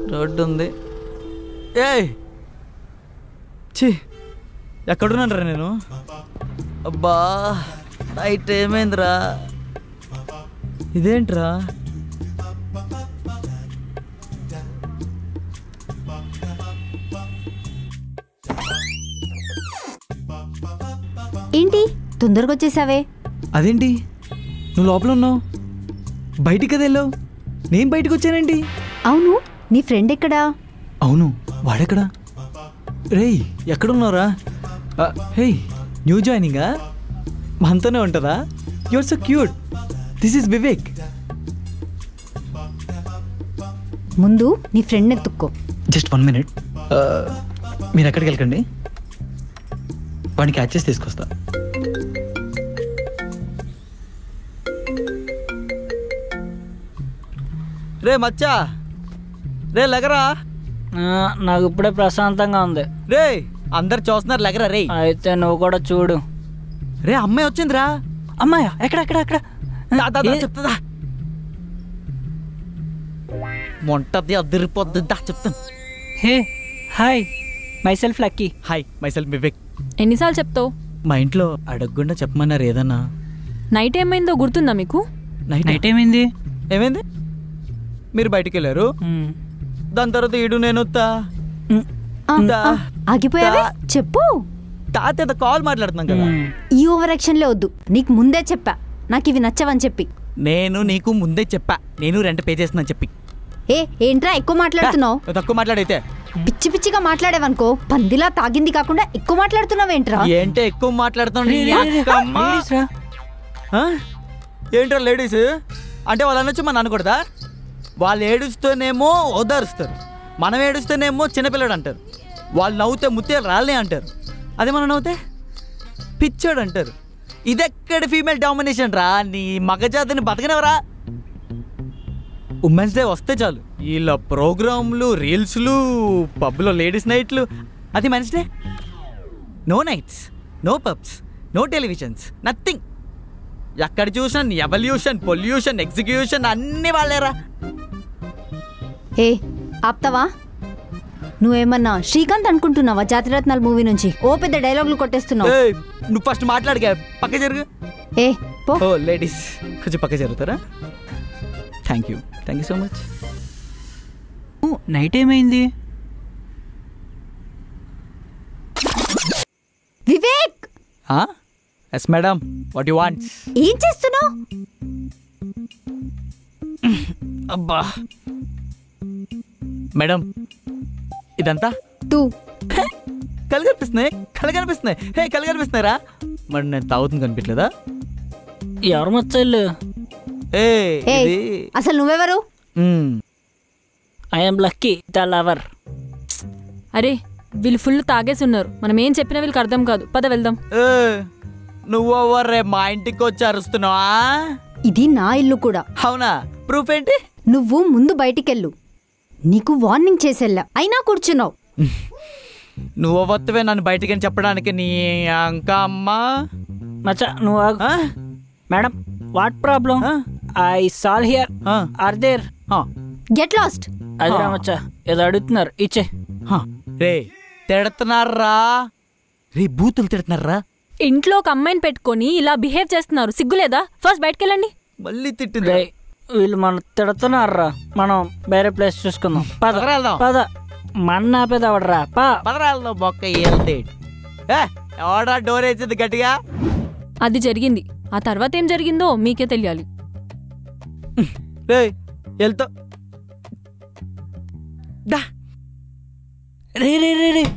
Road ఉంది ఏయ్ ఛీ ఎక్కడున్నాను నేను అబ్బా నైట్ ఏమైందిరా ఇదేంట్రా ఏంటి తొందరగా వచ్చేసావే అదేంటి నువ్వు లోపల ఉన్నావు బయటికి కదా వెళ్ళావు నేను బయటకు వచ్చానేంటి అవును నీ ఫ్రెండ్ ఎక్కడా అవును వాడెక్కడా రేయ్ ఎక్కడున్నావురా ఆ, హేయ్ న్యూ జాయినింగా మనతోనే ఉంటుందా your so cute this is Vivek ముందు నీ ఫ్రెండ్ ఎత్తుక్కో జస్ట్ వన్ మినిట్ మీరు ఎక్కడికి వెళ్ళకండి వాడిని క్యాచ్ చేసి తీసుకొస్తా రే మచ్చా రే లెగరా ఆ, నాకు ఇప్పుడే ప్రశాంతంగా ఉంది రే అందరు చూస్తున్నారు లెగరా రే అయితే నువ్వు కూడా చూడు రే అమ్మాయి వచ్చిందిరా అమ్మాయ ఎక్కడ ఎక్కడ ఎక్కడ దా, దా, దా, ఏ- చెప్తుందా మొంటది అదిరిపోద్ది దా చెప్తాను hey hi myself Lucky hi myself Vivek ఎన్నిసార్లు చెప్తావు మా ఇంట్లో అడగకుండా చెప్పమన్నారు ఏదన్నా నైట్ ఏమైందో గుర్తుందా మీకు నైట్ నైట్ ఏమైంది ఏమైంది మీరు బయటికి వెళ్ళారు మ్, దాని తర్వాత ఈడు నేను తా మ్, ఆ, దా. ఆ, ఆగిపోయావే దా. చెప్పు తాత కాల్ మాట్లాడుతున్నాం కదా మ్. ఈ ఓవర్ యాక్షన్లే వద్దు నీకు ముందే చెప్పా నాకు ఇవి నచ్చవని చెప్పి నేను నీకు ముందే చెప్పా నేను రెంట్ పే చేస్తున్నాను చెప్పి ఏ ఏంట్రా ఎక్కువ మాట్లాడుతున్నావు నువ్వు తక్కువ మాట్లాడైతే పిచ్చి పిచ్చిగా మాట్లాడేవనుకో పందిలా తాగింది కాకుండా ఎక్కువ మాట్లాడుతున్నావేంట్రా ఏంటే ఎక్కువ మాట్లాడుతున్నావు రే, నీ రే, రే, అక్కమ్మ. ladies రా. ఆ? ఏంట్రా లేడీస్ అంటే వాళ్ళు అనొచ్చు మనం అనకూడదా వాళ్ళు ఏడుస్తూనేమో ఓదారుస్తారు మనం ఏడుస్తూనేమో చిన్నపిల్లడు అంటారు వాళ్ళు నవ్వుతే ముత్యాలు రాలే అంటారు అదే మనం నవ్వుతే పిచ్చాడు అంటారు ఇదెక్కడ ఫీమేల్ డామినేషన్ రా నీ మగజాతిని బతకనవరా ఉమెన్స్ డే వస్తే చాలు వీళ్ళ ప్రోగ్రాంలు రీల్స్లు పబ్లో లేడీస్ నైట్లు అది men's day no nights no pubs no televisions nothing ఎక్కడ చూసిన ఎవల్యూషన్ పొల్యూషన్ ఎగ్జిక్యూషన్ అన్నీ వాళ్ళేరా ఏ ఆప్తావా నువ్వేమన్నా శ్రీకాంత్ అనుకుంటున్నావా జాతిరత్నాలు మూవీ నుంచి ఓ పెద్ద డైలాగులు కొట్టేస్తున్నావు ఏయ్, నువ్వు ఫస్ట్ మాట్లాడగా పక్క జరుగు ఏ పో ఓ లేడీస్ కొంచెం పక్క జరుగుతారా thank you thank you so much ఓ, నైట్ ఏమైంది Vivek yes madam what you want ఏం చేస్తున్నావు అబ్బా మేడం ఇదంతా తూ కళ్ళు కనిపిస్తున్నాయి కళ్ళు కనిపిస్తున్నాయి హే కళ్ళు కనిపిస్తున్నాయిరా మరి నేను తాగుతుంది కనిపించలేదా ఎవరు మచ్చళ్ళు ఏ ఏ ఇది అసలు నువ్వెవరు మ్మ్. ఐఎమ్ లక్కీ ద లవర్ అరే వీళ్ళు ఫుల్ తాగేసి ఉన్నారు మనం ఏం చెప్పినా వీళ్ళకి అర్థం కాదు పద వెళ్దాం ఏ, నువ్వు రే మా ఇంటికి వచ్చి అరుస్తున్నావా ఇది నా ఇల్లు కూడా అవునా ప్రూఫ్ ఏంటి నువ్వు ముందు బయటికెళ్ళు నీకు వార్నింగ్ చేసేళ్ళా అయినా కూర్చున్నావు నువ్వు వత్తవే నన్ను బయటికి అని చెప్పడానికి నీ అంక అమ్మ మచ్చా నువ్వు ఆగు. ఆ? మేడం వాట్ ప్రాబ్లం ఆ? ఐ సాల్ హియర్ ఆ, ఆర్ దేర్ ఆ, గెట్ లాస్ట్ అది రామచ్చా ఏదో అడుగుతున్నారు ఇచ్చే ఆ. రే తిడుతున్నారా రే బూతులు తిడుతున్నారా ఇంట్లో ఒక అమ్మాయిని పెట్టుకొని ఇలా బిహేవ్ చేస్తున్నారు సిగ్గులేదా ఫస్ట్ బయటకు వెళ్ళండి మళ్ళీ తిట్టింది రే వీళ్ళు మనం తిడుతున్నారా మనం వేరే ప్లేస్ చూసుకుందాం పద పదరా వెళ్దాం. పద మన ఆపేది అవడరా పా పదరాల్లో బొక్క వెళ్తేటి ఏ ఎవడా డోర్ వేసింది గట్టిగా అది జరిగింది ఆ తర్వాత ఏం జరిగిందో మీకే తెలియాలి రే వెళ్తా దా రే రే రే రే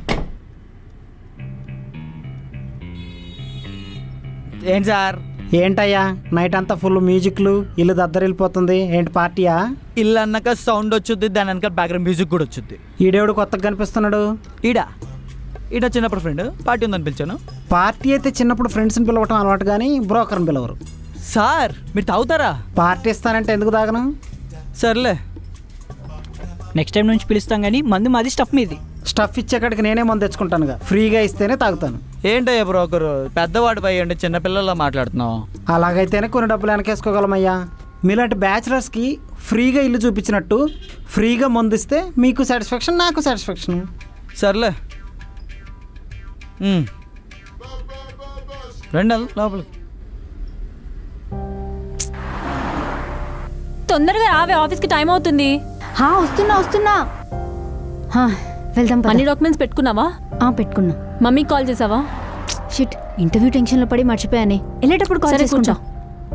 ఏం సార్ ఏంటయ్యా నైట్ అంతా ఫుల్ మ్యూజిక్లు ఇల్లు దద్దరిల్లిపోతుంది ఏంటి పార్టీయా ఇల్లు అన్నాక సౌండ్ వచ్చుద్ది దాని వెనక బ్యాక్గ్రౌండ్ మ్యూజిక్ కూడా వచ్చుద్ది ఈడేవుడు కొత్తగా కనిపిస్తున్నాడు ఈడ ఈడ చిన్నప్పుడు ఫ్రెండ్ పార్టీ ఉందని పిలిచాను పార్టీ అయితే చిన్నప్పుడు ఫ్రెండ్స్ని పిలవటం అలవాటు కానీ బ్రోకర్ని పిలవరు సార్ మీరు తాగుతారా పార్టీ ఇస్తానంటే ఎందుకు తాగను సర్లే నెక్స్ట్ టైం నుంచి పిలుస్తాం కానీ మందు మాది స్టఫ్ మీది స్టఫ్ ఇచ్చేకాడికి నేనే మందు తెచ్చుకుంటానుగా ఫ్రీగా ఇస్తేనే తాగుతాను ఏంటయ్యా బ్రోకరు పెద్దవాడు పోయి ఉండి చిన్నపిల్లల్లో మాట్లాడుతున్నావు అలాగైతేనే కొన్ని డబ్బులు వెనకేసుకోగలమయ్యా మీలాంటి బ్యాచిలర్స్కి ఫ్రీగా ఇల్లు చూపించినట్టు ఫ్రీగా మందిస్తే మీకు సాటిస్ఫాక్షన్ నాకు సాటిస్ఫాక్షన్ సర్లే ఉమ్. రండి వెళ్దాం లోపలికి తొందరగా రావే ఆఫీస్కి టైం అవుతుంది హా వస్తున్నా వస్తున్నా హా, వెళ్దాం పద. అన్ని డాక్యుమెంట్స్ పెట్టుకున్నావా ఆ, పెట్టుకున్నా మమ్మీకి కాల్ చేసావా షిట్ ఇంటర్వ్యూ టెన్షన్లో పడి మర్చిపోయానే వెళ్ళేటప్పుడు కాల్ సరే చేసుకుంటా కూర్చో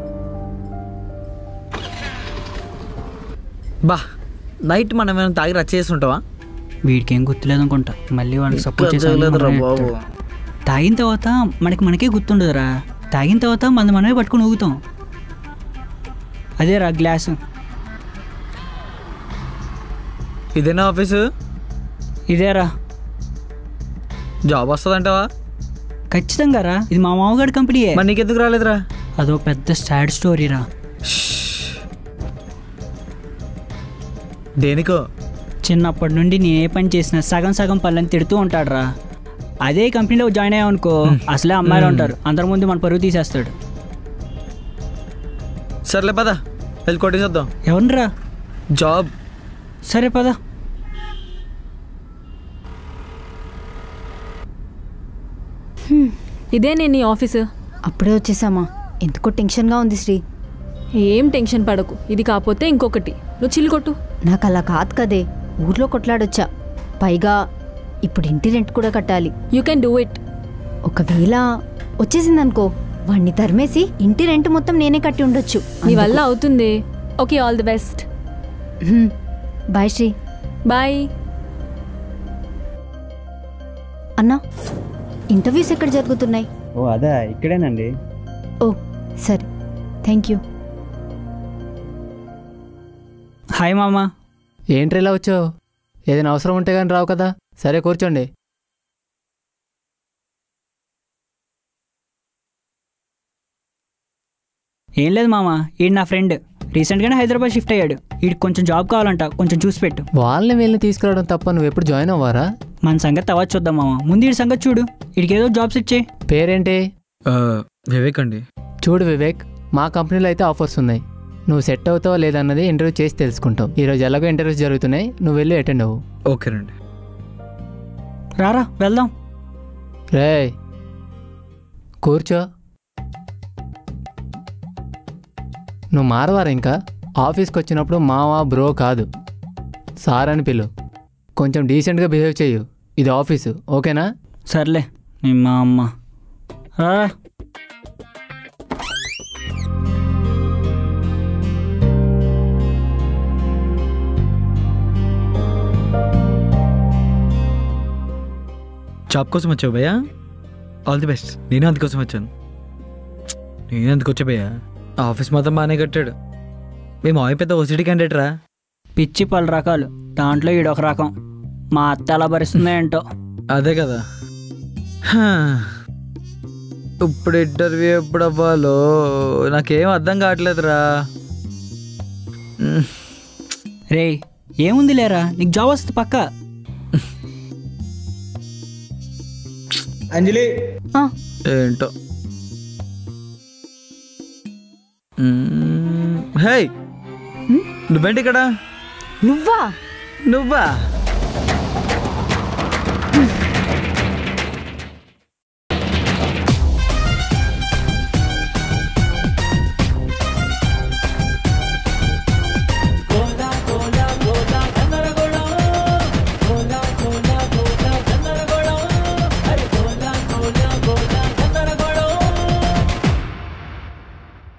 బా నైట్ మనం ఏమైనా తాగి రచ్చ చేసి ఉంటావా వీడికి ఏం గుర్తులేదు అనుకుంటా మళ్ళీ వాడికి సపోర్ట్ గుర్తులేదురా చేసి బాబు. తాగిన తర్వాత మనకి మనకే గుర్తుండదురా తాగిన తర్వాత మన మనమే పట్టుకుని ఊగుతాం అదేరా గ్లాసు ఇదేనా ఆఫీసు ఇదేరా జాబ్ వస్తుందంటావా ఖచ్చితంగా రా ఇది మా మామగారి కంపెనీయే మరి నీకెందుకు రాలేదురా అదో పెద్ద సాడ్ స్టోరీరా దేనికో చిన్నప్పటి నుండి నేను ఏ పని చేసినా సగం సగం పనులని తిడుతూ ఉంటాడురా అదే కంపెనీలో జాయిన్ అయ్యామనుకో అసలే అమ్మాయిలు ఉంటారు అందరి ముందు మన పరుగు తీసేస్తాడు సర్లే పద వెళ్ళి కొట్టేసేద్దాం ఎవరిరా జాబ్ సరే పద ఇదే నేను నీ ఆఫీసు అప్పుడే వచ్చేసామా ఎందుకో టెన్షన్గా ఉంది శ్రీ ఏం టెన్షన్ పడకు ఇది కాకపోతే ఇంకొకటి నువ్వు చిల్లు కొట్టు నాకు అలా కాదు కదే ఊర్లో కొట్లాడొచ్చా పైగా ఇప్పుడు ఇంటి రెంట్ కూడా కట్టాలి యూ కెన్ డూ ఇట్ ఒకవేళ వచ్చేసిందనుకో వాణ్ణి తరిమేసి ఇంటి రెంట్ మొత్తం నేనే కట్టి ఉండొచ్చు నీ వల్ల అవుతుంది okay all the best hmm. Bye Sri bye అన్నా ఇంటర్వ్యూస్ ఎక్కడ జరుగుతున్నాయి ఓ అదా ఇక్కడేనండి ఓ సరే థ్యాంక్ యూ హాయ్ మామా ఏంట్రా ఇలా వచ్చావు ఏదైనా అవసరం ఉంటే కానీ రావు కదా సరే కూర్చోండి ఏం లేదు మామ ఈడు నా ఫ్రెండ్ రీసెంట్గానే హైదరాబాద్ షిఫ్ట్ అయ్యాడు వీడికి కొంచెం జాబ్ కావాలంట కొంచెం చూసి పెట్టు వాళ్ళని వీళ్ళని తీసుకురావడం తప్ప నువ్వు ఎప్పుడు జాయిన్ అవ్వారా మన సంగతి తర్వాత చూద్దాం మామ ముందు వీడి సంగతి చూడు వీడికి ఏదో జాబ్స్ ఇచ్చే పేరేంటి వివేక్ అండి చూడు వివేక్ మా కంపెనీలో అయితే ఆఫర్స్ ఉన్నాయి నువ్వు సెట్ అవుతావా లేదన్నది ఇంటర్వ్యూ చేసి తెలుసుకుంటాం ఈరోజు ఎలాగో ఇంటర్వ్యూస్ జరుగుతున్నాయి నువ్వు వెళ్ళి అటెండ్ అవ్వు ఓకే రండి రారా వెళ్దాం రే కూర్చో నువ్వు మారవారా ఇంకా ఆఫీస్కి వచ్చినప్పుడు మావా బ్రో కాదు సార్ అని పిలు కొంచెం డీసెంట్గా బిహేవ్ చేయు ఇది ఆఫీసు ఓకేనా సర్లే నీ మా అమ్మ రారా జాబ్ కోసం వచ్చావు భయ్యా ఆల్ ది బెస్ట్ నేను అందుకోసం వచ్చాను నేను అందుకు వచ్చా భయ్యా ఆ ఆఫీస్ మాత్రం బాగానే కట్టాడు మేము మావి పెద్ద ఓసిటీ క్యాండిడేట్ రా పిచ్చి పలు రకాలు దాంట్లో ఈడు ఒక రకం మా అత్త ఎలా భరిస్తుందో ఏంటో అదే కదా హా. ఇప్పుడు ఇంటర్వ్యూ ఎప్పుడు అవ్వాలో నాకేం అర్థం కావట్లేదురా మ్, రేయ్ ఏముంది లేరా నీకు జాబ్ వస్తుంది పక్క ఆ, ఏంటో మ్, హే నువ్వేంటి ఇక్కడ నువ్వా నువ్వా